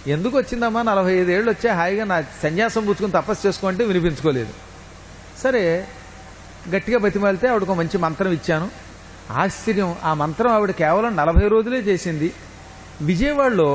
ఎందుకు వచ్చిందమ్మా నలభై ఐదు ఏళ్ళు వచ్చే హాయిగా నా సన్యాసం పుచ్చుకుని తపస్సు చేసుకుంటే వినిపించుకోలేదు సరే గట్టిగా బతిమాలితే ఆవిడకు ఒక మంచి మంత్రం ఇచ్చాను ఆశ్చర్యం ఆ మంత్రం ఆవిడ కేవలం నలభై రోజులే చేసింది విజయవాడలో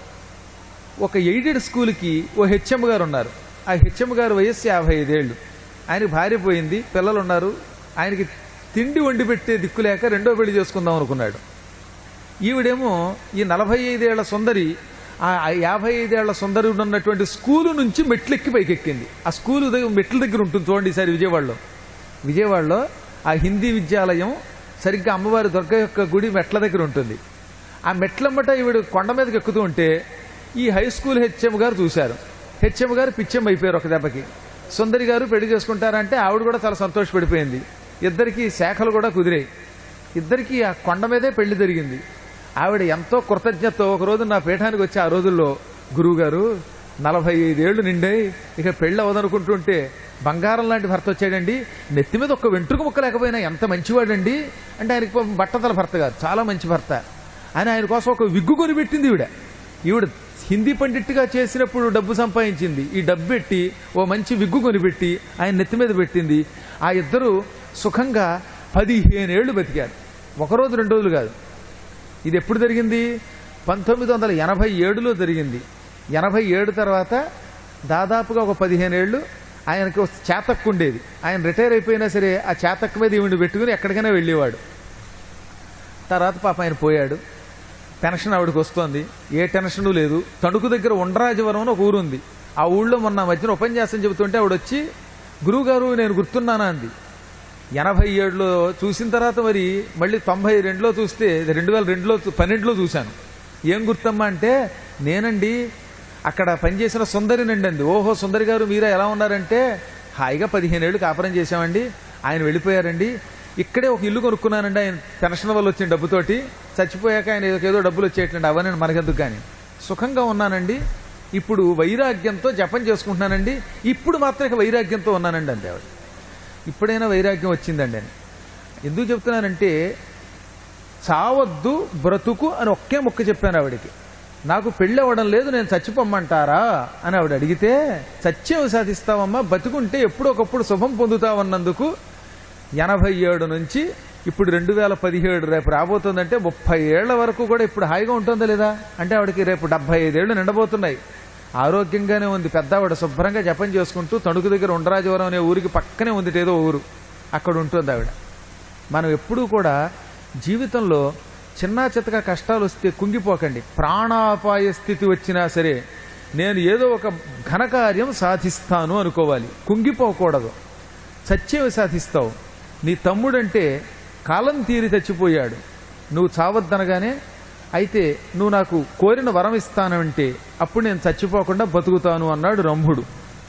ఒక ఎయిడెడ్ స్కూల్కి ఓ హెచ్ఎం గారు ఉన్నారు ఆ హెచ్ఎం గారు వయస్సు యాభై ఐదేళ్ళు ఆయనకి భార్య పోయింది పిల్లలు ఉన్నారు ఆయనకి తిండి వండి పెట్టే దిక్కు లేక రెండో పెళ్లి చేసుకుందాం అనుకున్నాడు ఈవిడేమో ఈ నలభై ఐదేళ్ల సుందరి ఆ యాభై ఐదేళ్ల సుందరి ఉన్నటువంటి స్కూలు నుంచి మెట్లెక్కి పైకెక్కింది ఆ స్కూలు దగ్గర మెట్ల దగ్గర ఉంటుంది చూడండి ఈసారి విజయవాడలో విజయవాడలో ఆ హిందీ విద్యాలయం సరిగ్గా అమ్మవారి దుర్గ యొక్క గుడి మెట్ల దగ్గర ఉంటుంది ఆ మెట్లమ్మట ఈవిడ కొండ మీదకి ఎక్కుతూ ఉంటే ఈ హై స్కూల్ హెచ్ఎం గారు చూశారు హెచ్ఎం గారు పిచ్చెం అయిపోయారు ఒక దెబ్బకి సుందరి గారు పెళ్లి చేసుకుంటారంటే ఆవిడ కూడా చాలా సంతోషపడిపోయింది ఇద్దరికి శాఖలు కూడా కుదిరాయి ఇద్దరికి ఆ కొండ మీదే పెళ్లి జరిగింది ఆవిడ ఎంతో కృతజ్ఞతతో ఒక రోజు నా పీఠానికి వచ్చి ఆ రోజుల్లో గురువుగారు నలభై ఐదేళ్లు నిండాయి ఇక పెళ్ళి అవదనుకుంటుంటే బంగారం లాంటి భర్త వచ్చాడండి నెత్తి మీద ఒక్క వెంట్రుక ముక్క లేకపోయినా ఎంత మంచివాడండి అంటే ఆయనకి పాపం బట్టతల భర్త కాదు చాలా మంచి భర్త అని ఆయన కోసం ఒక విగ్గు కొనిపెట్టింది ఈవిడ ఈవిడ హిందీ పండిట్గా చేసినప్పుడు డబ్బు సంపాదించింది ఈ డబ్బు పెట్టి ఓ మంచి విగ్గు కొనిపెట్టి ఆయన నెత్తి మీద పెట్టింది ఆ ఇద్దరు సుఖంగా పదిహేనేళ్లు బతికారు ఒకరోజు రెండు రోజులు కాదు ఇది ఎప్పుడు జరిగింది పంతొమ్మిది వందల ఎనభై ఏడులో జరిగింది ఎనభై ఏడు తర్వాత దాదాపుగా ఒక పదిహేను ఏళ్ళు ఆయనకి ఒక చేతక్కు ఉండేది ఆయన రిటైర్ అయిపోయినా సరే ఆ చేతక్క మీద ఈవిడ పెట్టుకుని ఎక్కడికైనా వెళ్ళేవాడు తర్వాత పాప ఆయన పోయాడు పెన్షన్ ఆవిడకి వస్తోంది ఏ టెన్షను లేదు తణుకు దగ్గర ఉండ్రాజవరం అని ఒక ఊరు ఉంది ఆ ఊళ్ళో మొన్న మధ్యన ఉపన్యాసం చెబుతుంటే ఆవిడ వచ్చి గురువుగారు నేను గుర్తున్నానా అంది ఎనభై ఏడులో చూసిన తర్వాత మరి మళ్ళీ తొంభై రెండులో చూస్తే రెండు వేల రెండులో పన్నెండులో చూశాను ఏం గుర్తమ్మా అంటే నేనండి అక్కడ పనిచేసిన సుందరినండి అంది ఓహో సుందరి గారు మీరా ఎలా ఉన్నారంటే హాయిగా పదిహేను ఏళ్ళు కాపురం చేశామండి ఆయన వెళ్ళిపోయారండి ఇక్కడే ఒక ఇల్లు కొనుక్కున్నానండి ఆయన పెన్షన్ వల్ల వచ్చిన డబ్బుతోటి చచ్చిపోయాక ఆయన ఏదో డబ్బులు వచ్చేటండి అవన్నీ మనకెందుకు కానీ సుఖంగా ఉన్నానండి ఇప్పుడు వైరాగ్యంతో జపం చేసుకుంటున్నానండి ఇప్పుడు మాత్రం ఇక వైరాగ్యంతో ఉన్నానండి అంతే ఆవిడ ఇప్పుడైనా వైరాగ్యం వచ్చిందండి అని ఎందుకు చెప్తున్నానంటే చావద్దు బ్రతుకు అని ఒకే మొక్క చెప్పాను ఆవిడకి నాకు పెళ్ళి అవ్వడం లేదు నేను చచ్చిపోమ్మంటారా అని ఆవిడ అడిగితే చచ్చేవి సాధిస్తావమ్మా బతుకుంటే ఎప్పుడొకప్పుడు శుభం పొందుతావన్నందుకు ఎనభై ఏడు నుంచి ఇప్పుడు రెండు వేల పదిహేడు రేపు రాబోతుందంటే ముప్పై ఏళ్ల వరకు కూడా ఇప్పుడు హాయిగా ఉంటుందా లేదా అంటే ఆవిడకి రేపు డెబ్బై ఐదేళ్లు నిండబోతున్నాయి ఆరోగ్యంగానే ఉంది పెద్ద ఆవిడ శుభ్రంగా జపం చేసుకుంటూ తణుకు దగ్గర ఉండరాజవరం అనే ఊరికి పక్కనే ఉంది ఏదో ఊరు అక్కడ ఉంటుంది ఆవిడ మనం ఎప్పుడూ కూడా జీవితంలో చిన్న చితక కష్టాలు వస్తే కుంగిపోకండి ప్రాణాపాయ స్థితి వచ్చినా సరే నేను ఏదో ఒక ఘనకార్యం సాధిస్తాను అనుకోవాలి కుంగిపోకూడదు చచ్చేవి సాధిస్తావు నీ తమ్ముడంటే కాలం తీరి చచ్చిపోయాడు నువ్వు చావద్దనగానే అయితే నువ్వు నాకు కోరిన వరం ఇస్తానంటే అప్పుడు నేను చచ్చిపోకుండా బతుకుతాను అన్నాడు రంభుడు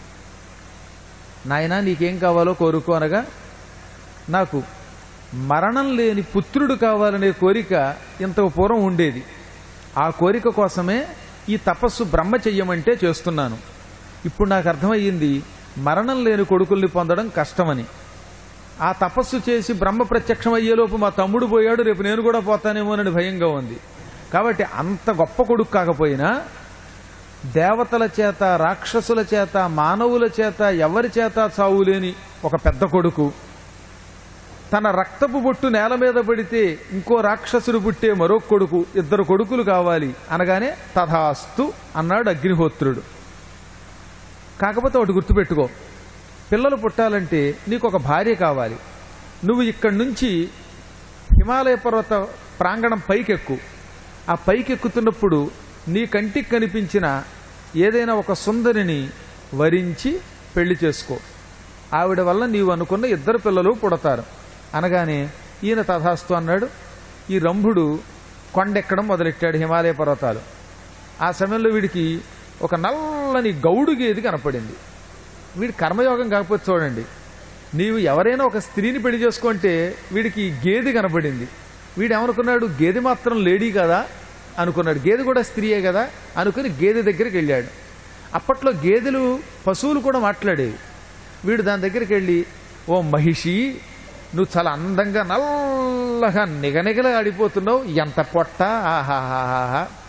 నాయనా నీకేం కావాలో కోరుకో అనగా నాకు మరణం లేని పుత్రుడు కావాలనే కోరిక ఇంతకు పూర్వం ఉండేది ఆ కోరిక కోసమే ఈ తపస్సు బ్రహ్మ చెయ్యమంటే చేస్తున్నాను ఇప్పుడు నాకు అర్థమయ్యింది మరణం లేని కొడుకుల్ని పొందడం కష్టమని ఆ తపస్సు చేసి బ్రహ్మ ప్రత్యక్షం అయ్యేలోపు మా తమ్ముడు పోయాడు రేపు నేను కూడా పోతానేమోనని భయంగా ఉంది కాబట్టి అంత గొప్ప కొడుకు కాకపోయినా దేవతల చేత రాక్షసుల చేత మానవుల చేత ఎవరి చేత చావులేని ఒక పెద్ద కొడుకు తన రక్తపు బొట్టు నేల మీద పడితే ఇంకో రాక్షసుడు పుట్టే మరో కొడుకు ఇద్దరు కొడుకులు కావాలి అనగానే తథాస్తు అన్నాడు అగ్నిహోత్రుడు కాకపోతే ఒకటి గుర్తుపెట్టుకో పిల్లలు పుట్టాలంటే నీకు ఒక భార్య కావాలి నువ్వు ఇక్కడి నుంచి హిమాలయ పర్వత ప్రాంగణం పైకెక్కు ఆ పైకెక్కుతున్నప్పుడు నీ కంటికి కనిపించిన ఏదైనా ఒక సుందరిని వరించి పెళ్లి చేసుకో ఆవిడ వల్ల నీవు అనుకున్న ఇద్దరు పిల్లలు పుడతారు అనగానే ఈయన తథాస్తు అన్నాడు ఈ రంభుడు కొండెక్కడం మొదలెట్టాడు హిమాలయ పర్వతాలు ఆ సమయంలో వీడికి ఒక నల్లని గౌడు గేది కనపడింది వీడి కర్మయోగం కాకపోతే చూడండి నీవు ఎవరైనా ఒక స్త్రీని పెళ్లి చేసుకుంటే వీడికి గేదె కనపడింది వీడు ఏమనుకున్నాడు గేదె మాత్రం లేడీ కదా అనుకున్నాడు గేదె కూడా స్త్రీయే కదా అనుకుని గేదె దగ్గరికి వెళ్ళాడు అప్పట్లో గేదెలు పశువులు కూడా మాట్లాడేవి వీడు దాని దగ్గరికి వెళ్ళి ఓ మహిషి నువ్వు చాలా అందంగా నల్లగా నిగనిగల ఆడిపోతున్నావు ఎంత పొట్ట ఆహాహాహా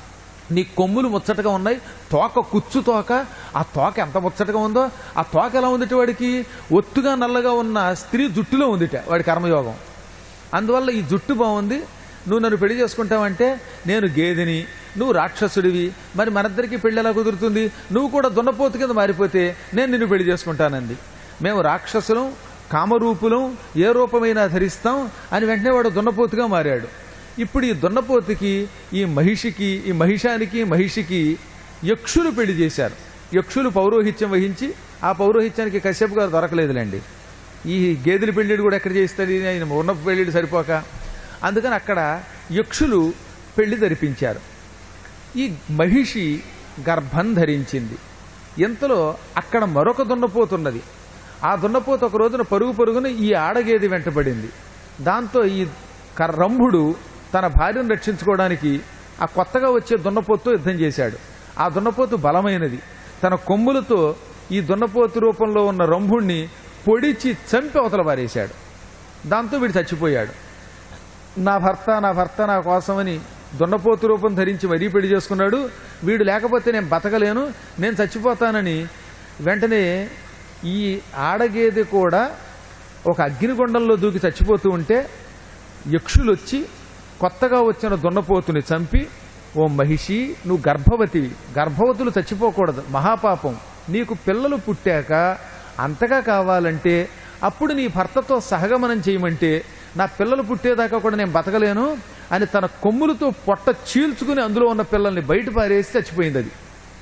నీ కొమ్ములు ముచ్చటగా ఉన్నాయి తోక కుచ్చు తోక ఆ తోక ఎంత ముచ్చటగా ఉందో ఆ తోక ఎలా ఉందిట వాడికి ఒత్తుగా నల్లగా ఉన్న స్త్రీ జుట్టులో ఉందిట వాడి కర్మయోగం అందువల్ల ఈ జుట్టు బాగుంది నువ్వు నన్ను పెళ్లి చేసుకుంటావంటే నేను గేదెని నువ్వు రాక్షసుడివి మరి మనిద్దరికి పెళ్లి ఎలా కుదురుతుంది నువ్వు కూడా దున్నపోతు కింద మారిపోతే నేను నిన్ను పెళ్లి చేసుకుంటానంది మేము రాక్షసులం కామరూపులం ఏ రూపమైనా ధరిస్తాం అని వెంటనే వాడు దున్నపోతుగా మారాడు ఇప్పుడు ఈ దున్నపోతుకి ఈ మహిషికి ఈ మహిషానికి మహిషికి యక్షులు పెళ్లి చేశారు యక్షులు పౌరోహిత్యం వహించి ఆ పౌరోహిత్యానికి కశ్యప్ గారు దొరకలేదులేండి ఈ గేదెల పెళ్లిడు కూడా ఎక్కడ చేస్తుంది ఆయన ఉన్న పెళ్లిడు సరిపోక అందుకని అక్కడ యక్షులు పెళ్లి ధరిపించారు ఈ మహిషి గర్భం ధరించింది ఇంతలో అక్కడ మరొక దున్నపోతున్నది ఆ దున్నపోతు ఒక రోజున పరుగు పరుగున ఈ ఆడగేది వెంటబడింది దాంతో ఈ క- రంభుడు తన భార్యను రక్షించుకోవడానికి ఆ కొత్తగా వచ్చే దున్నపోతుతో యుద్ధం చేశాడు ఆ దున్నపోతు బలమైనది తన కొమ్ములతో ఈ దున్నపోతు రూపంలో ఉన్న రంభుణ్ణి పొడిచి చంపి అవతల పారేశాడు దాంతో వీడు చచ్చిపోయాడు నా భర్త నా భర్త నా కోసమని దున్నపోతు రూపం ధరించి మరీ పెళ్లి చేసుకున్నాడు వీడు లేకపోతే నేను బతకలేను నేను చచ్చిపోతానని వెంటనే ఈ ఆడగేదె కూడా ఒక అగ్నిగుండంలో దూకి చచ్చిపోతూ ఉంటే యక్షులు వచ్చి కొత్తగా వచ్చిన దున్నపోతుని చంపి ఓ మహిషి నువ్వు గర్భవతివి గర్భవతులు చచ్చిపోకూడదు మహాపాపం నీకు పిల్లలు పుట్టాక అంతగా కావాలంటే అప్పుడు నీ భర్తతో సహగమనం చేయమంటే నా పిల్లలు పుట్టేదాకా కూడా నేను బతకలేను అని తన కొమ్ములతో పొట్ట చీల్చుకుని అందులో ఉన్న పిల్లల్ని బయట పారేసి చచ్చిపోయింది అది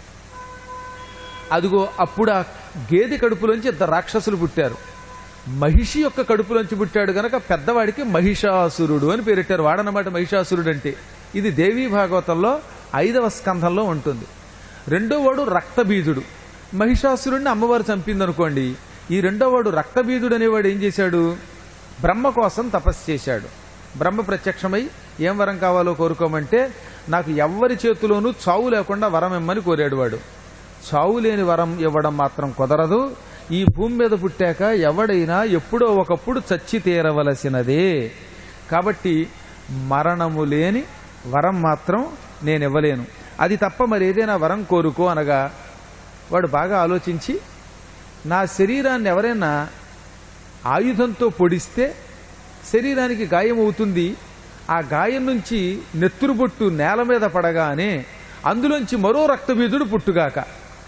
అదిగో అప్పుడు ఆ గేదె కడుపులోంచి ఇద్దరు రాక్షసులు పుట్టారు మహిషి యొక్క కడుపులోంచి పుట్టాడు గనక పెద్దవాడికి మహిషాసురుడు అని పేరెట్టారు వాడనమాట మహిషాసురుడు అంటే ఇది దేవీ భాగవతంలో ఐదవ స్కంధంలో ఉంటుంది రెండో వాడు రక్తబీజుడు మహిషాసురుడిని అమ్మవారు చంపిందనుకోండి ఈ రెండో వాడు రక్తబీజుడు అనేవాడు ఏం చేశాడు బ్రహ్మ కోసం తపస్సు చేశాడు బ్రహ్మ ప్రత్యక్షమై ఏం వరం కావాలో కోరుకోమంటే నాకు ఎవ్వరి చేతిలోనూ చావు లేకుండా వరం ఇమ్మని కోరాడు వాడు చావు లేని వరం ఇవ్వడం మాత్రం కుదరదు ఈ భూమి మీద పుట్టాక ఎవడైనా ఎప్పుడో ఒకప్పుడు చచ్చి తీరవలసినదే కాబట్టి మరణము లేని వరం మాత్రం నేను ఇవ్వలేను అది తప్ప మరి ఏదైనా వరం కోరుకో అనగా వాడు బాగా ఆలోచించి నా శరీరాన్ని ఎవరైనా ఆయుధంతో పొడిస్తే శరీరానికి గాయం అవుతుంది ఆ గాయం నుంచి నెత్తురు బొట్టు నేల మీద పడగానే అందులోంచి మరో రక్తబీజుడు పుట్టుగాక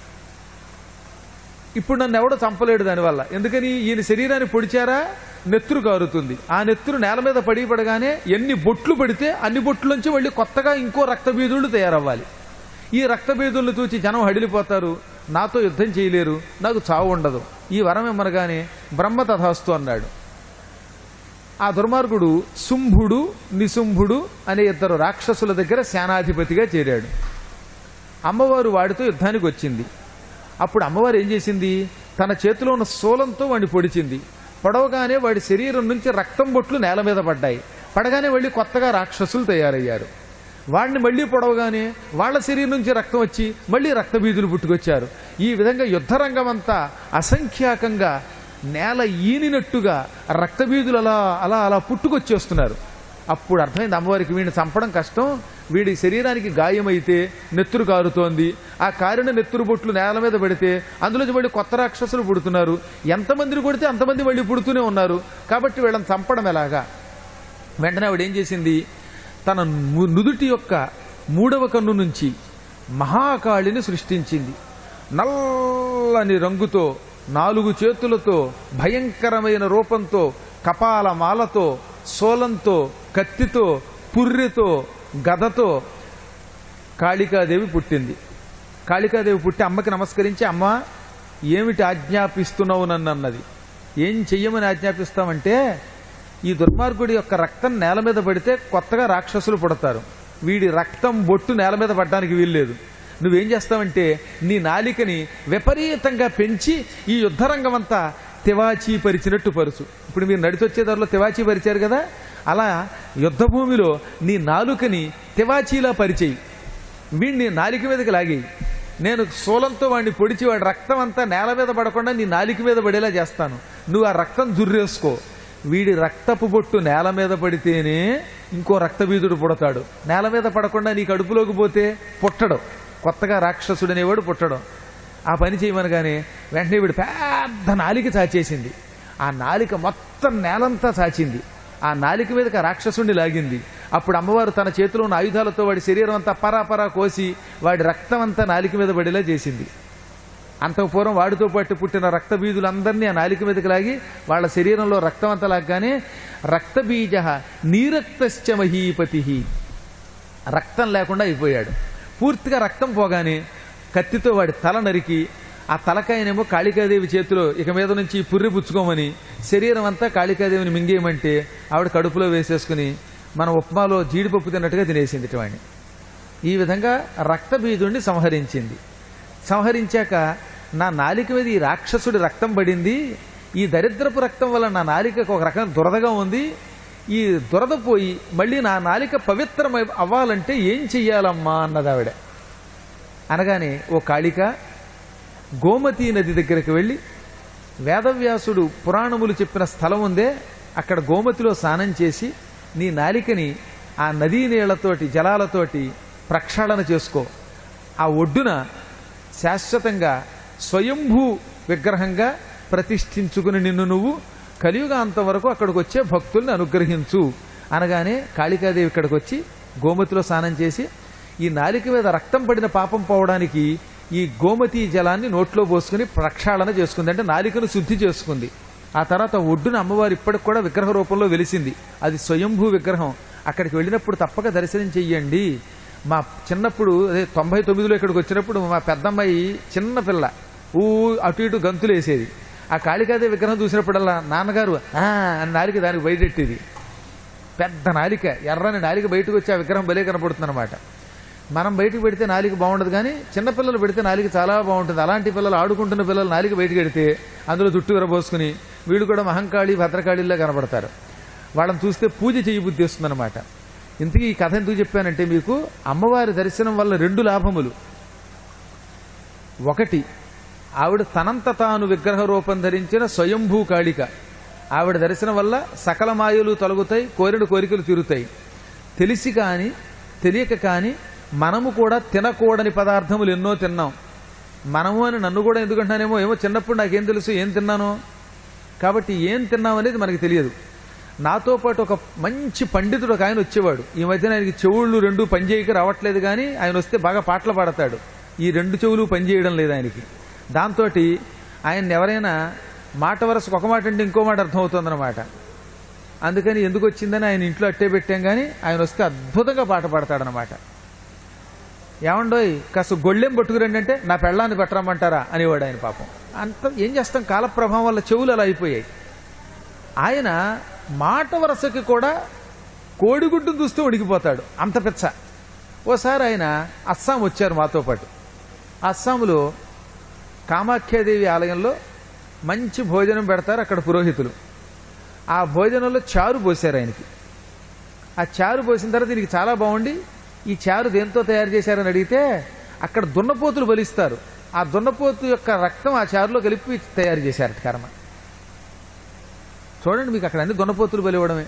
ఇప్పుడు నన్ను ఎవడో చంపలేడు దానివల్ల ఎందుకని ఈయన శరీరాన్ని పొడిచారా నెత్తురు కారుతుంది ఆ నెత్తురు నేల మీద పడి పడగానే ఎన్ని బొట్లు పడితే అన్ని బొట్లుంచి మళ్ళీ కొత్తగా ఇంకో రక్తబీజుళ్ళు తయారవ్వాలి ఈ రక్తబీజులను చూసి జనం హడిలిపోతారు నాతో యుద్ధం చేయలేరు నాకు చావు ఉండదు ఈ వరం ఇమ్మనగానే బ్రహ్మ తథాస్తు అన్నాడు ఆ దుర్మార్గుడు శుంభుడు నిశుంభుడు అనే ఇద్దరు రాక్షసుల దగ్గర సేనాధిపతిగా చేరాడు అమ్మవారు వాడితో యుద్ధానికి వచ్చింది అప్పుడు అమ్మవారు ఏం చేసింది తన చేతిలో ఉన్న శూలంతో వాడిని పొడిచింది పొడవగానే వాడి శరీరం నుంచి రక్తం బొట్లు నేల మీద పడ్డాయి పడగానే వెళ్ళి కొత్తగా రాక్షసులు తయారయ్యారు వాడిని మళ్ళీ పొడవగానే వాళ్ళ శరీరం నుంచి రక్తం వచ్చి మళ్ళీ రక్తబీదులు పుట్టుకొచ్చారు ఈ విధంగా యుద్ధరంగం అంతా అసంఖ్యాకంగా నేల ఈనినట్టుగా రక్తబీదులు అలా అలా అలా పుట్టుకొచ్చేస్తున్నారు అప్పుడు అర్థమైంది అమ్మవారికి వీడిని చంపడం కష్టం వీడి శరీరానికి గాయమైతే నెత్తురు కారుతోంది ఆ కారిన నెత్తురు బొట్లు నేల మీద పడితే అందులోంచి మళ్ళీ కొత్త రాక్షసులు పుడుతున్నారు ఎంతమందిని కొడితే అంతమంది మళ్ళీ పుడుతూనే ఉన్నారు కాబట్టి వీళ్ళని చంపడం ఎలాగా వెంటనే ఆవిడ ఏం చేసింది తన ను- నుదుటి యొక్క మూడవ కన్ను నుంచి మహాకాళిని సృష్టించింది నల్లని రంగుతో నాలుగు చేతులతో భయంకరమైన రూపంతో కపాల మాలతో సోలంతో కత్తితో పుర్రెతో గదతో కాళికాదేవి పుట్టింది కాళికాదేవి పుట్టి అమ్మకి నమస్కరించి అమ్మ ఏమిటి ఆజ్ఞాపిస్తున్నావు నన్ను అన్నది ఏం చెయ్యమని ఆజ్ఞాపిస్తామంటే ఈ దుర్మార్గుడి యొక్క రక్తం నేల మీద పడితే కొత్తగా రాక్షసులు పుడతారు వీడి రక్తం బొట్టు నేల మీద పడడానికి వీల్లేదు నువ్వేం చేస్తావంటే నీ నాలికని విపరీతంగా పెంచి ఈ యుద్ధరంగం అంతా తివాచీ పరిచినట్టు పరుచు ఇప్పుడు మీరు నడిచొచ్చే దారిలో తివాచీ పరిచారు కదా అలా యుద్ధ భూమిలో నీ నాలుకని తివాచీలా పరిచేయి వీడిని నాలిక మీదకి లాగి నేను శూలంతో వాడిని పొడిచి వాడి రక్తం అంతా నేల మీద పడకుండా నీ నాలిక మీద పడేలా చేస్తాను నువ్వు ఆ రక్తం జుర్రేసుకో వీడి రక్తపు బొట్టు నేల మీద పడితేనే ఇంకో రక్తబీజుడు పుడతాడు నేల మీద పడకుండా నీ కడుపులోకి పోతే పుట్టడం కొత్తగా రాక్షసుడు అనేవాడు పుట్టడం ఆ పని చేయమనగానే వెంటనే వీడు పెద్ద నాలిక చాచేసింది ఆ నాలిక మొత్తం నేలంతా చాచింది ఆ నాలిక మీదకి ఆ రాక్షసుడిని లాగింది అప్పుడు అమ్మవారు తన చేతిలో ఉన్న ఆయుధాలతో వాడి శరీరం అంతా పరాపరా కోసి వాడి రక్తం అంతా నాలిక మీద పడేలా చేసింది అంతకు పూర్వం వాడితో పాటు పుట్టిన రక్తబీజులందరినీ ఆ నాలిక మీదకి లాగి వాళ్ళ శరీరంలో రక్తం అంతా లాగ్గానే రక్తబీజ నీరక్తశ్చ మహీపతి రక్తం లేకుండా అయిపోయాడు పూర్తిగా రక్తం పోగానే కత్తితో వాడి తల నరికి ఆ తలకాయనేమో కాళికాదేవి చేతిలో ఇక మీద నుంచి పుర్రి పుచ్చుకోమని శరీరం అంతా కాళికాదేవిని మింగేయమంటే ఆవిడ కడుపులో వేసేసుకుని మన ఉప్మాలో జీడిపప్పు తిన్నట్టుగా తినేసింది వాడిని ఈ విధంగా రక్తబీజుడిని సంహరించింది సంహరించాక నా నాలిక మీద ఈ రాక్షసుడి రక్తం పడింది ఈ దరిద్రపు రక్తం వల్ల నా నాలికకు ఒక రకం దురదగా ఉంది ఈ దురద పోయి మళ్ళీ నా నాలిక పవిత్రమై అవ్వాలంటే ఏం చెయ్యాలమ్మా అన్నది ఆవిడ అనగానే ఓ కాళిక గోమతి నది దగ్గరికి వెళ్ళి వేదవ్యాసుడు పురాణములు చెప్పిన స్థలం ఉందే అక్కడ గోమతిలో స్నానం చేసి నీ నాలికని ఆ నదీ నీళ్లతోటి జలాలతోటి ప్రక్షాళన చేసుకో ఆ ఒడ్డున శాశ్వతంగా స్వయంభూ విగ్రహంగా ప్రతిష్ఠించుకుని నిన్ను నువ్వు కలియుగాంతం వరకు అక్కడికి వచ్చే భక్తుల్ని అనుగ్రహించు అనగానే కాళికాదేవి ఇక్కడికి వచ్చి గోమతిలో స్నానం చేసి ఈ నాలిక మీద రక్తం పడిన పాపం పోవడానికి ఈ గోమతి జలాన్ని నోట్లో పోసుకుని ప్రక్షాళన చేసుకుంది అంటే నాలికను శుద్ధి చేసుకుంది ఆ తర్వాత ఒడ్డున అమ్మవారు ఇప్పటికి కూడా విగ్రహ రూపంలో వెలిసింది అది స్వయంభూ విగ్రహం అక్కడికి వెళ్ళినప్పుడు తప్పక దర్శనం చెయ్యండి మా చిన్నప్పుడు అదే తొంభై తొమ్మిదిలో ఇక్కడికి వచ్చినప్పుడు మా పెద్దమ్మాయి చిన్న పిల్ల ఊ అటు ఇటు గంతులు వేసేది ఆ కాళికాదేవి విగ్రహం చూసినప్పుడల్లా నాన్నగారు "ఆ" అని నాలిక దానికి బయటెట్టేది పెద్ద నాలిక ఎర్రని నాలిక బయటకు వచ్చి ఆ విగ్రహం బలే కనపడుతుందన్నమాట మనం బయటకు పెడితే నాలిక బాగుండదు కానీ చిన్నపిల్లలు పెడితే నాలిక చాలా బాగుంటుంది అలాంటి పిల్లలు ఆడుకుంటున్న పిల్లలు నాలిక బయటకు పెడితే అందులో చుట్టూ విరబోసుకుని వీడు కూడా మహంకాళి భద్రకాళిలా కనబడతారు వాళ్ళని చూస్తే పూజ చేయ బుద్ధి వస్తుందన్నమాట ఇంతకీ ఈ కథ ఎందుకు చెప్పానంటే మీకు అమ్మవారి దర్శనం వల్ల రెండు లాభములు ఒకటి ఆవిడ తనంత తాను విగ్రహ రూపం ధరించిన స్వయంభూ కాళిక ఆవిడ దర్శనం వల్ల సకల మాయలు తొలగుతాయి కోరిన కోరికలు తీరుతాయి తెలిసి కాని తెలియక కాని మనము కూడా తినకూడని పదార్థములు ఎన్నో తిన్నాం మనము అని నన్ను కూడా ఎందుకంటానేమో ఏమో చిన్నప్పుడు నాకేం తెలుసు ఏం తిన్నాను కాబట్టి ఏం తిన్నాం అనేది మనకి తెలియదు నాతో పాటు ఒక మంచి పండితుడు ఒక ఆయన వచ్చేవాడు ఈ మధ్యన ఆయనకి చెవుళ్ళు రెండు పనిచేయక రావట్లేదు కానీ ఆయన వస్తే బాగా పాటలు పాడతాడు ఈ రెండు చెవులు పనిచేయడం లేదు ఆయనకి దాంతో ఆయన ఎవరైనా మాట వరసకు ఒక మాట అంటే ఇంకో మాట అర్థమవుతుందన్నమాట అందుకని ఎందుకు వచ్చిందని ఆయన ఇంట్లో అట్టే పెట్టాం కానీ ఆయన వస్తే అద్భుతంగా పాట పాడతాడనమాట ఏమండోయ్ కాస్త గొళ్ళెం పట్టుకురండి అంటే నా పెళ్ళాన్ని పెట్టరమ్మంటారా అనేవాడు ఆయన పాపం అంత ఏం చేస్తాం కాలప్రభావం వల్ల చెవులు అలా అయిపోయాయి ఆయన మాట వరసకి కూడా కోడిగుడ్డు చూస్తూ ఉడికిపోతాడు అంత పిచ్చ ఓసారి ఆయన అస్సాం వచ్చారు మాతో పాటు అస్సాంలో కామాఖ్యాదేవి ఆలయంలో మంచి భోజనం పెడతారు అక్కడ పురోహితులు ఆ భోజనంలో చారు పోసారు ఆయనకి ఆ చారు పోసిన తర్వాత దీనికి చాలా బాగుండి ఈ చారు దేంతో తయారు చేశారని అడిగితే అక్కడ దున్నపోతులు బలిస్తారు ఆ దున్నపోతు యొక్క రక్తం ఆ చారులో కలిపి తయారు చేశారట కర్మ చూడండి మీకు అక్కడ అన్ని దున్నపోతులు బలివ్వడమే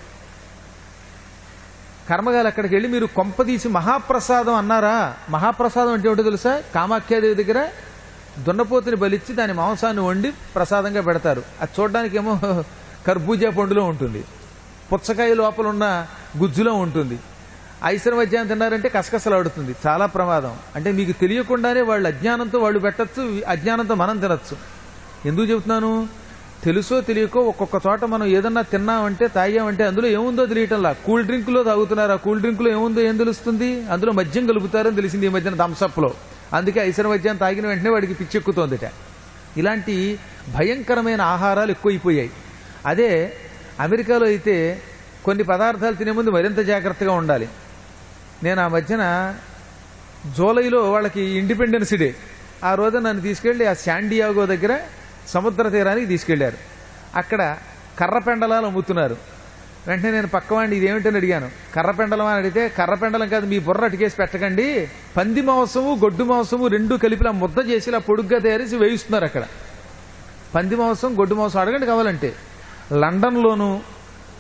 కర్మగాలు అక్కడికి వెళ్ళి మీరు కొంపదీసి మహాప్రసాదం అన్నారా మహాప్రసాదం అంటే ఏమిటో తెలుసా కామాఖ్యాదేవి దగ్గర దున్నపోతుని బలిచ్చి దాని మాంసాన్ని వండి ప్రసాదంగా పెడతారు అది చూడడానికి ఏమో కర్బూజా పండులో ఉంటుంది పుచ్చకాయ లోపల ఉన్న గుజ్జులో ఉంటుంది ఐసర మధ్యాహ్నం తిన్నారంటే కసకసలాడుతుంది చాలా ప్రమాదం అంటే మీకు తెలియకుండానే వాళ్ళు అజ్ఞానంతో వాళ్ళు పెట్టచ్చు అజ్ఞానంతో మనం తినచ్చు ఎందుకు చెబుతున్నాను తెలుసో తెలియకో ఒక్కొక్క చోట మనం ఏదన్నా తిన్నామంటే తాగామంటే అందులో ఏముందో తెలియటంలా కూల్ డ్రింక్లో తాగుతున్నారు ఆ కూల్ డ్రింక్లో ఏముందో ఏం తెలుస్తుంది అందులో మద్యం కలుపుతారని తెలిసింది ఈ మధ్యన థమ్సప్లో అందుకే ఐసర మద్యం తాగిన వెంటనే వాడికి పిచ్చెక్కుతోందిట ఇలాంటి భయంకరమైన ఆహారాలు ఎక్కువైపోయాయి అదే అమెరికాలో అయితే కొన్ని పదార్థాలు తినే ముందు మరింత జాగ్రత్తగా ఉండాలి నేను ఆ మధ్యన జూలైలో వాళ్ళకి ఇండిపెండెన్స్ డే ఆ రోజు నన్ను తీసుకెళ్లి ఆ శాండియాగో దగ్గర సముద్ర తీరానికి తీసుకెళ్లారు అక్కడ కర్ర పెండలాలు అమ్ముతున్నారు వెంటనే నేను పక్కవాడిని ఇదేమిటని అడిగాను కర్ర పెండలం అని అడిగితే కర్ర పెండలం కాదు మీ బుర్ర అటికేసి పెట్టకండి పంది మాంసము గొడ్డు మాంసము రెండు కలిపి ఇలా ముద్ద చేసి ఇలా పొడుగ్గా తయారు చేసి వేయిస్తున్నారు అక్కడ పంది మాంసం గొడ్డు మాంసం అడగండి కావాలంటే లండన్లోను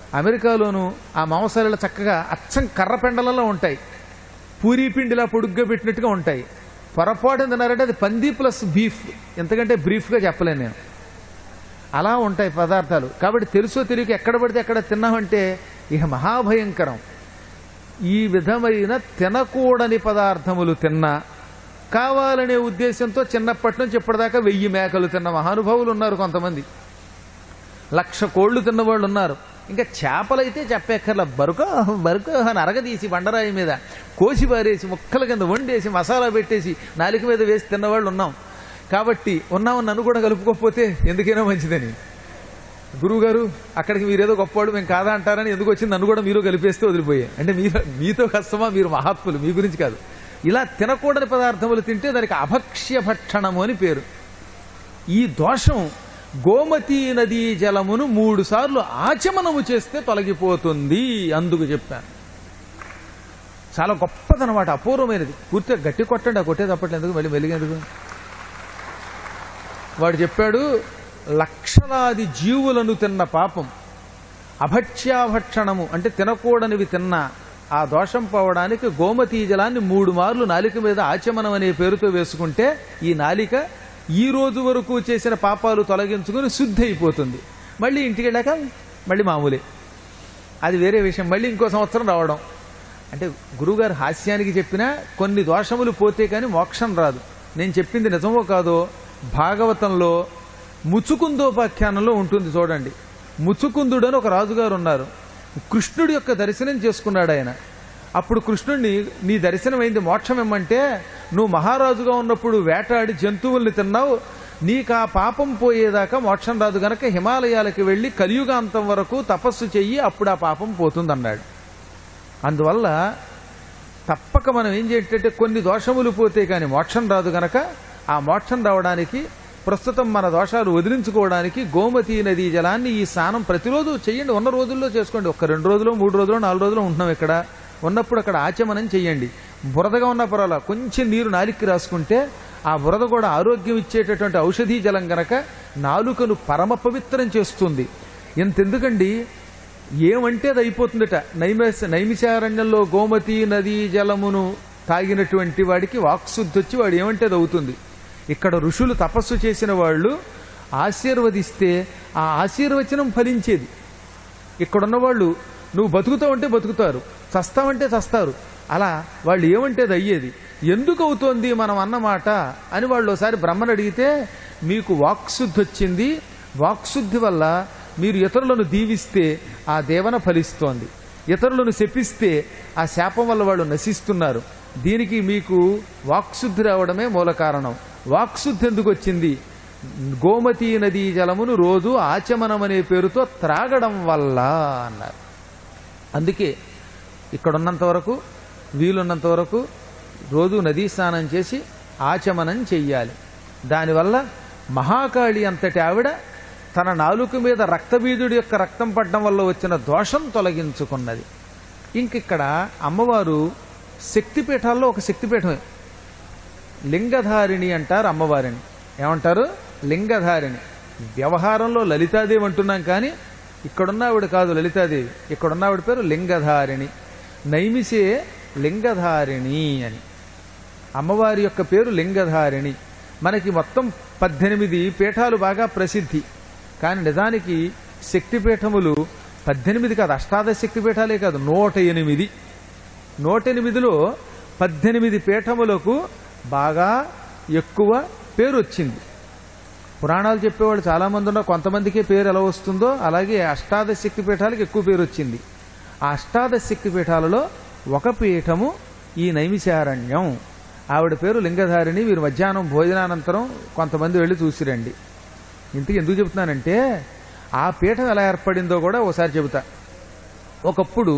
అమెరికాలోను ఆ మాంసాలలో చక్కగా అచ్చం కర్ర పెండలలో ఉంటాయి పూరీ పిండిలా పొడుగ్గా పెట్టినట్టుగా ఉంటాయి పొరపాటు తిన్నారంటే అది పంది ప్లస్ బీఫ్ ఎంతకంటే బ్రీఫ్గా చెప్పలేను నేను అలా ఉంటాయి పదార్థాలు కాబట్టి తెలుసో తెలియక ఎక్కడ పడితే ఎక్కడ తిన్నామంటే ఇక మహాభయంకరం ఈ విధమైన తినకూడని పదార్థములు తిన్నా కావాలనే ఉద్దేశంతో చిన్నప్పటి నుంచి ఇప్పటిదాకా వెయ్యి మేకలు తిన్న మహానుభావులు ఉన్నారు కొంతమంది లక్ష కోళ్లు తిన్నవాళ్ళు ఉన్నారు ఇంకా చేపలైతే చెప్పేక్కర్ల బరుకో బరుకో అని అరగదీసి బండరాయి మీద కోసి పారేసి ముక్కల కింద వండేసి మసాలా పెట్టేసి నాలుక మీద వేసి తిన్నవాళ్ళు ఉన్నాం కాబట్టి ఉన్నామని నన్ను కూడా కలుపుకోకపోతే ఎందుకైనా మంచిదని గురువుగారు అక్కడికి మీరేదో గొప్పవాడు మేము కాదా అంటారని ఎందుకు వచ్చింది నన్ను కూడా మీరు కలిపేస్తే వదిలిపోయాయి అంటే మీరు మీతో కష్టమా మీరు మహాత్ములు మీ గురించి కాదు ఇలా తినకూడని పదార్థములు తింటే దానికి అభక్ష్య భక్షణము అని పేరు ఈ దోషం గోమతీ నదీ జలమును మూడు సార్లు ఆచమనము చేస్తే తొలగిపోతుంది అందుకు చెప్పాను చాలా గొప్పదనమాట అపూర్వమైనది పూర్తిగా గట్టి కొట్టండి ఆ కొట్టే తప్పట్లేదు మళ్ళీ వెలిగేందుకు వాడు చెప్పాడు లక్షలాది జీవులను తిన్న పాపం అభక్ష్యాభక్షణము అంటే తినకూడనివి తిన్న ఆ దోషం పోవడానికి గోమతీ జలాన్ని మూడు మార్లు నాలిక మీద ఆచమనం అనే పేరుతో వేసుకుంటే ఈ నాలిక ఈ రోజు వరకు చేసిన పాపాలు తొలగించుకుని శుద్ధి అయిపోతుంది మళ్ళీ ఇంటికి వెళ్ళాక మళ్ళీ మామూలే అది వేరే విషయం మళ్ళీ ఇంకో సంవత్సరం రావడం అంటే గురువుగారు హాస్యానికి చెప్పినా కొన్ని దోషములు పోతే కానీ మోక్షం రాదు నేను చెప్పింది నిజమో కాదో భాగవతంలో ముచుకుందోపాఖ్యానంలో ఉంటుంది చూడండి ముచుకుందుడు అని ఒక రాజుగారు ఉన్నారు కృష్ణుడి యొక్క దర్శనం చేసుకున్నాడు ఆయన అప్పుడు కృష్ణుడిని నీ దర్శనం అయింది మోక్షం ఏమంటే నువ్వు మహారాజుగా ఉన్నప్పుడు వేటాడి జంతువుల్ని తిన్నావు నీకు ఆ పాపం పోయేదాకా మోక్షం రాదు గనక హిమాలయాలకు వెళ్ళి కలియుగాంతం వరకు తపస్సు చెయ్యి అప్పుడు ఆ పాపం పోతుందన్నాడు అందువల్ల తప్పక మనం ఏం చేయాలంటే కొన్ని దోషములు పోతే కానీ మోక్షం రాదు గనక ఆ మోక్షం రావడానికి ప్రస్తుతం మన దోషాలు వదిలించుకోవడానికి గోమతీ నదీ జలాన్ని ఈ స్నానం ప్రతిరోజు చెయ్యండి ఉన్న రోజుల్లో చేసుకోండి ఒక రెండు రోజులు మూడు రోజులు నాలుగు రోజులు ఉంటున్నాం ఇక్కడ ఉన్నప్పుడు అక్కడ ఆచమనం చెయ్యండి బురదగా ఉన్న పర్వాలా కొంచెం నీరు నాలిక్కి రాసుకుంటే ఆ బురద కూడా ఆరోగ్యం ఇచ్చేటటువంటి ఔషధీ జలం గనక నాలుకను పరమ పవిత్రం చేస్తుంది ఎంతెందుకండి ఏమంటే అది అయిపోతుందట నైమిష నైమిషారణ్యంలో గోమతి నదీ జలమును తాగినటువంటి వాడికి వాక్శుద్ధి వచ్చి వాడు ఏమంటే అది అవుతుంది ఇక్కడ ఋషులు తపస్సు చేసిన వాళ్ళు ఆశీర్వదిస్తే ఆ ఆశీర్వచనం ఫలించేది ఇక్కడున్న వాళ్ళు నువ్వు బతుకుతావు అంటే బతుకుతారు చస్తావంటే చస్తారు అలా వాళ్ళు ఏమంటే అది అయ్యేది ఎందుకు అవుతోంది మనం అన్నమాట అని వాళ్ళు ఒకసారి బ్రహ్మను అడిగితే మీకు వాక్శుద్ధి వచ్చింది వాక్శుద్ధి వల్ల మీరు ఇతరులను దీవిస్తే ఆ దేవన ఫలిస్తోంది ఇతరులను శపిస్తే ఆ శాపం వల్ల వాళ్ళు నశిస్తున్నారు దీనికి మీకు వాక్శుద్ధి రావడమే మూల కారణం వాక్శుద్ధి ఎందుకు వచ్చింది గోమతీ నదీ జలమును రోజు ఆచమనం అనే పేరుతో త్రాగడం వల్ల అన్నారు అందుకే ఇక్కడున్నంత వరకు వీలున్నంత వరకు రోజు నదీ స్నానం చేసి ఆచమనం చెయ్యాలి దానివల్ల మహాకాళి అంతటి ఆవిడ తన నాలుక మీద రక్తబీజుడి యొక్క రక్తం పడ్డం వల్ల వచ్చిన దోషం తొలగించుకున్నది ఇంకిక్కడ అమ్మవారు శక్తిపీఠాల్లో ఒక శక్తిపీఠమే లింగధారిణి అంటారు అమ్మవారిని ఏమంటారు లింగధారిణి వ్యవహారంలో లలితాదేవి అంటున్నాం కానీ ఇక్కడున్న ఆవిడ కాదు లలితాదేవి ఇక్కడున్న ఆవిడ పేరు లింగధారిణి నైమిసే లింగధారిణి అని అమ్మవారి యొక్క పేరు లింగధారిణి మనకి మొత్తం పద్దెనిమిది పీఠాలు బాగా ప్రసిద్ధి కానీ నిజానికి శక్తిపీఠములు పద్దెనిమిది కాదు అష్టాదశ శక్తిపీఠాలే కాదు నూట ఎనిమిది నూట ఎనిమిదిలో పద్దెనిమిది పీఠములకు బాగా ఎక్కువ పేరు వచ్చింది పురాణాలు చెప్పేవాళ్ళు చాలామంది ఉన్నా కొంతమందికే పేరు ఎలా వస్తుందో అలాగే అష్టాదశ శక్తి పీఠాలకు ఎక్కువ పేరు వచ్చింది ఆ అష్టాదశ శక్తి పీఠాలలో ఒక పీఠము ఈ నైమిషారణ్యం ఆవిడ పేరు లింగధారిణి వీరు మధ్యాహ్నం భోజనానంతరం కొంతమంది వెళ్ళి చూసిరండి ఇంతకు ఎందుకు చెబుతున్నానంటే ఆ పీఠం ఎలా ఏర్పడిందో కూడా ఒకసారి చెబుతా ఒకప్పుడు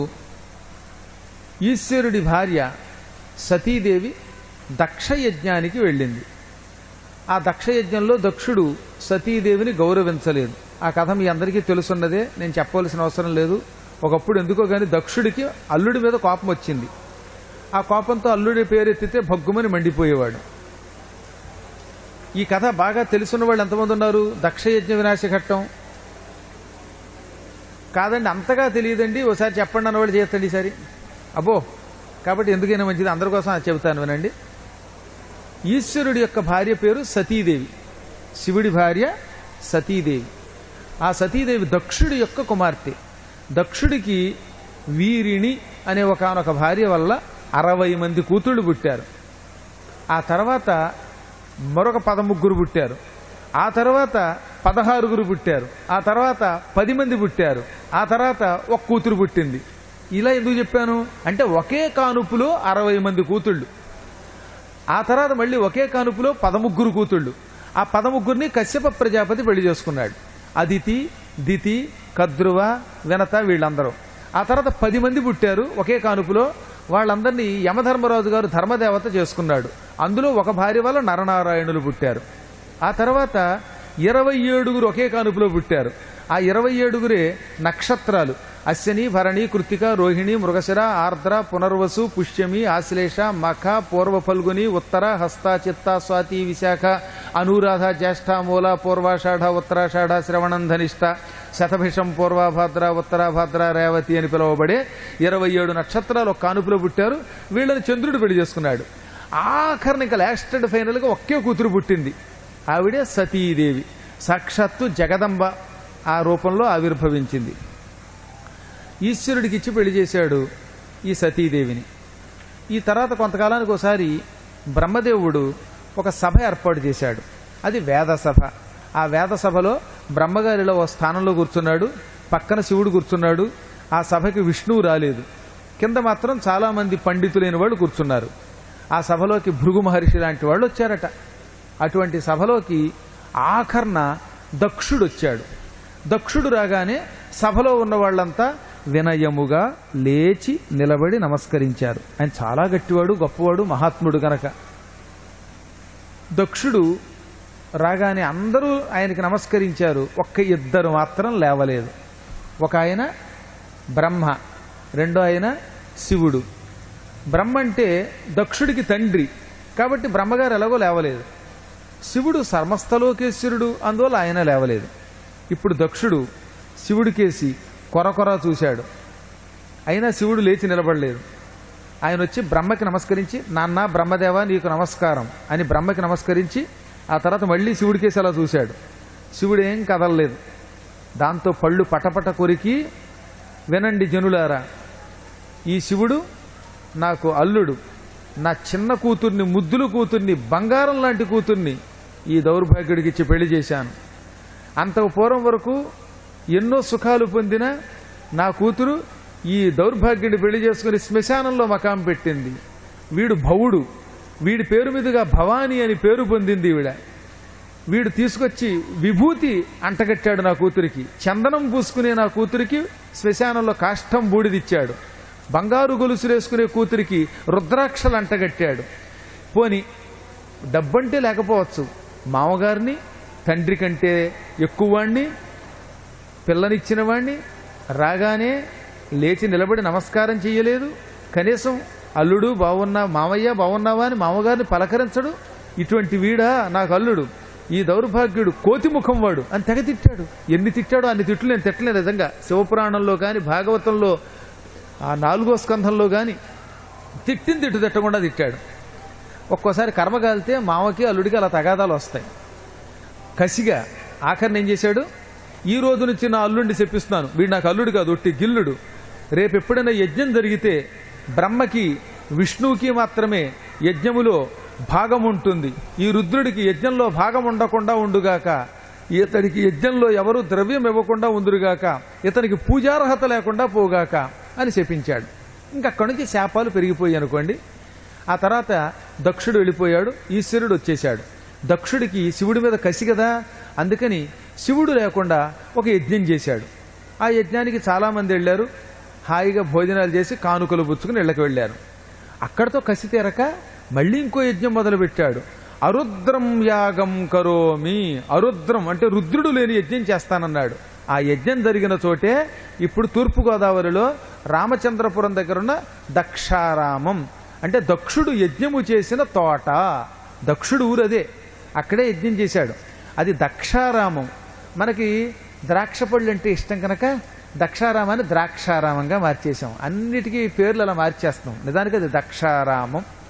ఈశ్వరుడి భార్య సతీదేవి దక్షయజ్ఞానికి వెళ్ళింది ఆ దక్షయజ్ఞంలో దక్షుడు సతీదేవిని గౌరవించలేదు ఆ కథ మీ అందరికీ తెలుసున్నదే నేను చెప్పవలసిన అవసరం లేదు ఒకప్పుడు ఎందుకో కానీ దక్షుడికి అల్లుడి మీద కోపం వచ్చింది ఆ కోపంతో అల్లుడి పేరెత్తితే భగ్గుమని మండిపోయేవాడు ఈ కథ బాగా తెలుసున్న వాళ్ళు ఎంతమంది ఉన్నారు దక్షయజ్ఞ వినాశ ఘట్టం కాదండి అంతగా తెలియదండి ఒకసారి చెప్పండి అన్నవాళ్ళు చేస్తండి ఈసారి అబ్బో కాబట్టి ఎందుకైనా మంచిది అందరి కోసం అది చెబుతాను వినండి ఈశ్వరుడి యొక్క భార్య పేరు సతీదేవి శివుడి భార్య సతీదేవి ఆ సతీదేవి దక్షుడి యొక్క కుమార్తె దక్షుడికి వీరిణి అనే ఒకనొక భార్య వల్ల అరవై మంది కూతుళ్ళు పుట్టారు ఆ తర్వాత మరొక పదముగ్గురు పుట్టారు ఆ తర్వాత పదహారుగురు పుట్టారు ఆ తర్వాత పది మంది పుట్టారు ఆ తర్వాత ఒక కూతురు పుట్టింది ఇలా ఎందుకు చెప్పాను అంటే ఒకే కానుపులో అరవై మంది కూతుళ్ళు ఆ తర్వాత మళ్ళీ ఒకే కానుపులో పదముగ్గురు కూతుళ్ళు ఆ పదముగ్గురిని కశ్యప ప్రజాపతి పెళ్లి చేసుకున్నాడు అదితి దితి కద్రువ వినత వీళ్ళందరూ ఆ తర్వాత పది మంది పుట్టారు ఒకే కానుపులో వాళ్ళందరినీ యమధర్మరాజు గారు ధర్మదేవత చేసుకున్నాడు అందులో ఒక భార్య వల్ల నరనారాయణులు పుట్టారు ఆ తర్వాత ఇరవై ఏడుగురు ఒకే కానుపులో పుట్టారు ఆ ఇరవై ఏడుగురే నక్షత్రాలు అశ్వని భరణి కృతిక రోహిణి మృగశిర ఆర్ద్ర పునర్వసు పుష్యమి ఆశ్లేష మఖ పూర్వ ఫల్గుని ఉత్తర హస్త చిత్త స్వాతి విశాఖ అనురాధ జ్యేష్ఠ మూల పూర్వాషాఢ ఉత్తరాషాఢ శ్రవణం ధనిష్ట శతభిషం పూర్వభద్ర ఉత్తరాభద్ర రేవతి అని పిలువబడే ఇరవై ఏడు నక్షత్రాలు ఒక కానుపులో పుట్టారు వీళ్ళని చంద్రుడు పెళ్లి చేసుకున్నాడు ఆఖరిని ఇంకా లాస్ట్ అండ్ ఫైనల్గా ఒకే కూతురు పుట్టింది ఆవిడే సతీదేవి సాక్షాత్తు జగదంబ ఆ రూపంలో ఆవిర్భవించింది ఈశ్వరుడికి ఇచ్చి పెళ్లి చేశాడు ఈ సతీదేవిని ఈ తర్వాత కొంతకాలానికి ఒకసారి బ్రహ్మదేవుడు ఒక సభ ఏర్పాటు చేశాడు అది వేద సభ ఆ వేద సభలో బ్రహ్మగారిలో ఓ స్థానంలో కూర్చున్నాడు పక్కన శివుడు కూర్చున్నాడు ఆ సభకి విష్ణువు రాలేదు కింద మాత్రం చాలామంది పండితులైన వాళ్ళు కూర్చున్నారు ఆ సభలోకి భృగు మహర్షి లాంటి వాళ్ళు వచ్చారట అటువంటి సభలోకి ఆఖర్న దక్షుడు వచ్చాడు దక్షుడు రాగానే సభలో ఉన్న వాళ్ళంతా వినయముగా లేచి నిలబడి నమస్కరించారు ఆయన చాలా గట్టివాడు గొప్పవాడు మహాత్ముడు గనక దక్షుడు రాగానే అందరూ ఆయనకి నమస్కరించారు ఒక్క ఇద్దరు మాత్రం లేవలేదు ఒక ఆయన బ్రహ్మ రెండో ఆయన శివుడు బ్రహ్మ అంటే దక్షుడికి తండ్రి కాబట్టి బ్రహ్మగారు ఎలాగో లేవలేదు శివుడు సర్మస్థలోకేశ్వరుడు అందువల్ల ఆయన లేవలేదు ఇప్పుడు దక్షుడు శివుడికేసి కొరకొర చూశాడు అయినా శివుడు లేచి నిలబడలేదు ఆయన వచ్చి బ్రహ్మకి నమస్కరించి నాన్న బ్రహ్మదేవ నీకు నమస్కారం అని బ్రహ్మకి నమస్కరించి ఆ తర్వాత మళ్ళీ శివుడికేసి అలా చూశాడు శివుడు ఏం కదలలేదు దాంతో పళ్ళు పటపట కొరికి వినండి జనులారా ఈ శివుడు నాకు అల్లుడు నా చిన్న కూతుర్ని ముద్దులు కూతుర్ని బంగారం లాంటి కూతుర్ని ఈ దౌర్భాగ్యుడికి ఇచ్చి పెళ్లి చేశాను అంతకు పూర్వం వరకు ఎన్నో సుఖాలు పొందిన నా కూతురు ఈ దౌర్భాగ్యుడి పెళ్లి చేసుకుని శ్మశానంలో మకాం పెట్టింది వీడు భవుడు వీడి పేరు మీదుగా భవానీ అని పేరు పొందింది ఈవిడ వీడు తీసుకొచ్చి విభూతి అంటగట్టాడు నా కూతురికి చందనం పూసుకునే నా కూతురికి శ్మశానంలో కాష్టం బూడిదిచ్చాడు బంగారు గొలుసులేసుకునే కూతురికి రుద్రాక్షలు అంటగట్టాడు పోని డబ్బంటే లేకపోవచ్చు మామగారిని తండ్రి కంటే ఎక్కువ వాణ్ణి పిల్లనిచ్చిన వాణ్ణి రాగానే లేచి నిలబడి నమస్కారం చెయ్యలేదు కనీసం అల్లుడు బాగున్నా మామయ్య బాగున్నావా అని మామగారిని పలకరించడు ఇటువంటి వీడా నాకు అల్లుడు ఈ దౌర్భాగ్యుడు కోతి ముఖం వాడు అని తెగ తిట్టాడు ఎన్ని తిట్టాడో అన్ని తిట్లు నేను తిట్టలేదు నిజంగా శివపురాణంలో కానీ భాగవతంలో ఆ నాలుగో స్కంధంలో కానీ తిట్టిన తిట్టు తిట్టకుండా తిట్టాడు ఒక్కోసారి కర్మ కాలితే మామకి అల్లుడికి అలా తగాదాలు వస్తాయి కసిగా ఆఖరిని ఏం చేశాడు ఈ రోజు నుంచి నా అల్లుడిని చెప్పిస్తున్నాను వీడు నాకు అల్లుడు కాదు ఒట్టి గిల్లుడు రేపు ఎప్పుడైనా యజ్ఞం జరిగితే బ్రహ్మకి విష్ణువుకి మాత్రమే యజ్ఞములో భాగం ఉంటుంది ఈ రుద్రుడికి యజ్ఞంలో భాగం ఉండకుండా ఉండుగాక ఇతడికి యజ్ఞంలో ఎవరు ద్రవ్యం ఇవ్వకుండా ఉందురుగాక ఇతనికి పూజార్హత లేకుండా పోగాక అని శపించాడు ఇంకక్కడి నుంచి శాపాలు పెరిగిపోయాయి అనుకోండి ఆ తర్వాత దక్షుడు వెళ్ళిపోయాడు ఈశ్వరుడు వచ్చేశాడు దక్షుడికి శివుడి మీద కసి కదా అందుకని శివుడు లేకుండా ఒక యజ్ఞం చేశాడు ఆ యజ్ఞానికి చాలామంది వెళ్ళారు హాయిగా భోజనాలు చేసి కానుకలు పుచ్చుకుని ఇళ్ళకి వెళ్ళారు అక్కడితో కసి తీరక మళ్ళీ ఇంకో యజ్ఞం మొదలుపెట్టాడు అరుద్రం యాగం కరోమి అరుద్రం అంటే రుద్రుడు లేని యజ్ఞం చేస్తానన్నాడు ఆ యజ్ఞం జరిగిన చోటే ఇప్పుడు తూర్పుగోదావరిలో రామచంద్రపురం దగ్గరున్న దక్షారామం అంటే దక్షుడు యజ్ఞము చేసిన తోట దక్షుడు ఊరు అదే అక్కడే యజ్ఞం చేశాడు అది దక్షారామం మనకి ద్రాక్ష పళ్ళు అంటే ఇష్టం కనుక దక్షారామాన్ని ద్రాక్షారామంగా మార్చేసాం అన్నిటికీ పేర్లు అలా మార్చేస్తున్నాం నిజానికి అది దక్షారామం